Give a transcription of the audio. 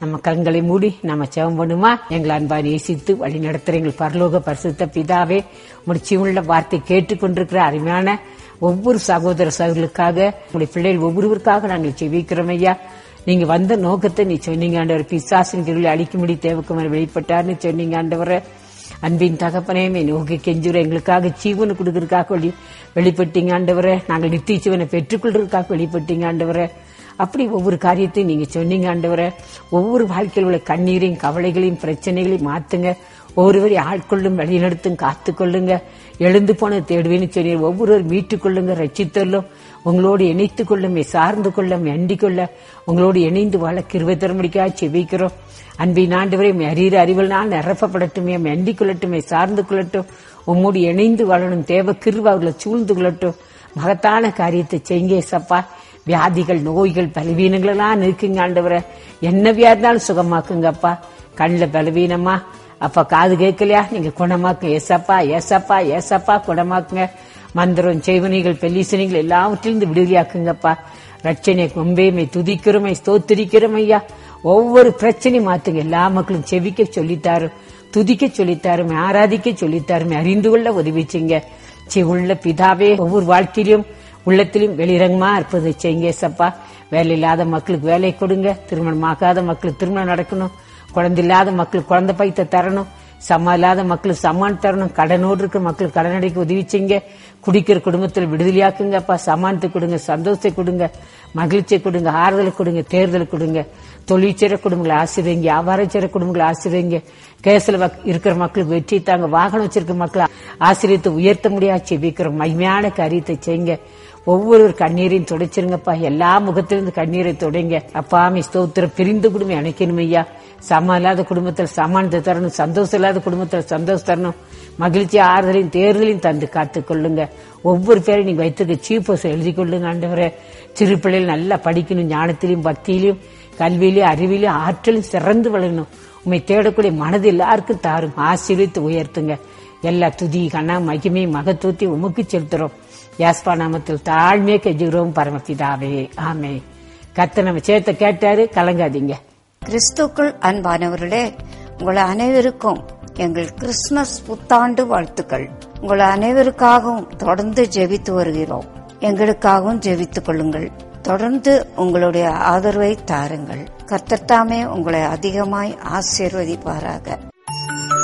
நம்ம கண்களை மூடி நம்ம செவம் பண்ணுமா எங்களை அன்பா நேசித்து வழி நடத்துற எங்கள் பரலோக பரிசுத்த பிதாவே முடிச்சியுள்ள வார்த்தை கேட்டுக்கொண்டிருக்கிற அருமையான ஒவ்வொரு சகோதர சகோதரர்களுக்காக உங்களுடைய பிள்ளைகள் ஒவ்வொருவருக்காக நாங்கள் செவிக்கிறோம் ஐயா நீங்க வந்த நோக்கத்தை நீ சொன்னீங்க ஆண்டவர் பிசாசின் கிருளை அழிக்கும்படி தேவக்குமார் வெளிப்பட்டார்னு சொன்னீங்க ஆண்டவரை அன்பின் தகப்பனே நோக்கி கெஞ்சுற எங்களுக்காக ஜீவனை கொடுக்கறதுக்காக வெளி வெளிப்பட்டீங்க ஆண்டவரை நாங்கள் நித்திய ஜீவனை பெற்றுக்கொள்றதுக்காக வெளிப்பட்டீங்க ஆண்டவரை அப்படி ஒவ்வொரு காரியத்தையும் நீங்க சொன்னீங்க ஆண்டவரை ஒவ்வொரு வாழ்க்கையில் உள்ள கண்ணீரையும் கவலைகளையும் பிரச்சனைகளையும் மாத்துங்க ஒவ்வொருவரை ஆட்கொள்ளும் வழிநடத்தும் காத்துக்கொள்ளுங்க எழுந்து போன தேடுவேன்னு சொன்னீர் ஒவ்வொருவர் மீட்டுக் கொள்ளுங்க ரச்சித்தல்லும் உங்களோடு இணைத்துக் கொள்ளும் சார்ந்து கொள்ளும் அண்டிக் கொள்ள உங்களோடு இணைந்து வாழ கிருவை தரமுடிக்காக செவிக்கிறோம் அன்பின் ஆண்டவரை அறிகிற அறிவில் நான் நிரப்பப்படட்டுமே அண்டிக் கொள்ளட்டுமே சார்ந்து கொள்ளட்டும் உம்மோடு இணைந்து வாழணும் தேவ கிருவ அவர்களை சூழ்ந்து கொள்ளட்டும் மகத்தான காரியத்தை செய்யுங்க சப்பா வியாதிகள் நோய்கள் பலவீனங்கள் எல்லாம் இருக்குங்க ஆண்டவரை என்ன வியாதினாலும் சுகமாக்குங்கப்பா கண்ணில் பலவீனமா அப்பா காது கேட்கலையா நீங்க குணமாக்குங்க ஏசப்பா ஏசப்பா ஏசப்பா குணமாக்குங்க மந்திரம் செய்வனிகள் பெல்லிசனிகள் எல்லாவற்றிலிருந்து விடுதலையாக்குங்கப்பா ரட்சனை கொம்பேமை துதிக்கிறோமை ஸ்தோத்திரிக்கிறோம் ஐயா ஒவ்வொரு பிரச்சனையும் மாத்துங்க எல்லா மக்களும் செவிக்க சொல்லித்தாரு துதிக்க சொல்லித்தாருமே ஆராதிக்க சொல்லித்தாருமே அறிந்து கொள்ள உதவிச்சிங்க சி உள்ள பிதாவே ஒவ்வொரு வாழ்க்கையிலும் உள்ளத்திலும் வெளிரங்கமா இருப்பதை செய்யுங்க சப்பா வேலை இல்லாத மக்களுக்கு வேலை கொடுங்க திருமணம் ஆகாத மக்களுக்கு திருமணம் நடக்கணும் குழந்தை இல்லாத மக்களுக்கு குழந்தை பைத்த தரணும் சம்மா இல்லாத மக்களுக்கு சம்மான் தரணும் கடனோடு இருக்கிற மக்களுக்கு கடன் அடைக்க உதவி செய்யுங்க குடிக்கிற குடும்பத்தில் விடுதலையாக்குங்கப்பா சமானத்தை கொடுங்க சந்தோஷத்தை கொடுங்க மகிழ்ச்சியை கொடுங்க ஆறுதலை கொடுங்க தேர்தல் கொடுங்க தொழிற்சிற குடும்பங்களை ஆசிரியங்க வியாபாரச்சிற குடும்பங்களை ஆசிரியங்க கேசில் இருக்கிற மக்களுக்கு வெற்றி தாங்க வாகனம் வச்சிருக்கிற மக்களை ஆசிரியத்தை உயர்த்த முடியாது செபிக்கிற மைமையான காரியத்தை செய்யுங்க ஒவ்வொரு கண்ணீரையும் துடைச்சிருங்கப்பா எல்லா முகத்திலிருந்து கண்ணீரை துடைங்க அப்பாமி ஸ்தோத்திரம் பிரிந்து குடும்பம் அணைக்கணும் ஐயா சம இல்லாத குடும்பத்தில் சமானத்தை தரணும் சந்தோஷம் இல்லாத குடும்பத்தில் சந்தோஷம் தரணும் மகிழ்ச்சி ஆறுதலையும் தேர்தலையும் தந்து காத்துக் கொள்ளுங்க ஒவ்வொரு பேரையும் நீங்க வைத்தது சீப்பஸ் எழுதி கொள்ளுங்க ஆண்டவரே சிறு பிள்ளைகள் நல்லா படிக்கணும் ஞானத்திலையும் பக்தியிலையும் கல்வியிலையும் அறிவிலையும் ஆற்றலும் சிறந்து வளரணும் உண்மை தேடக்கூடிய மனது எல்லாருக்கும் தாரும் ஆசீர்வித்து உயர்த்துங்க எல்லா துதி கண்ணா மகிமை மகத்துவத்தை உமக்கு செலுத்துறோம் யாஸ்பா நாமத்தில் தாழ்மையே கெஞ்சுகிறோம் பரமபிதாவே ஆமே கத்த நம்ம சேர்த்த கேட்டாரு கலங்காதீங்க கிறிஸ்துக்குள் அன்பானவர்களே உங்கள் அனைவருக்கும் எங்கள் கிறிஸ்துமஸ் புத்தாண்டு வாழ்த்துக்கள் உங்கள் அனைவருக்காகவும் தொடர்ந்து ஜெபித்து வருகிறோம் எங்களுக்காகவும் ஜெபித்துக் கொள்ளுங்கள் தொடர்ந்து உங்களுடைய ஆதரவை தாருங்கள் கர்த்தத்தாமே உங்களை அதிகமாய் ஆசீர்வதிப்பாராக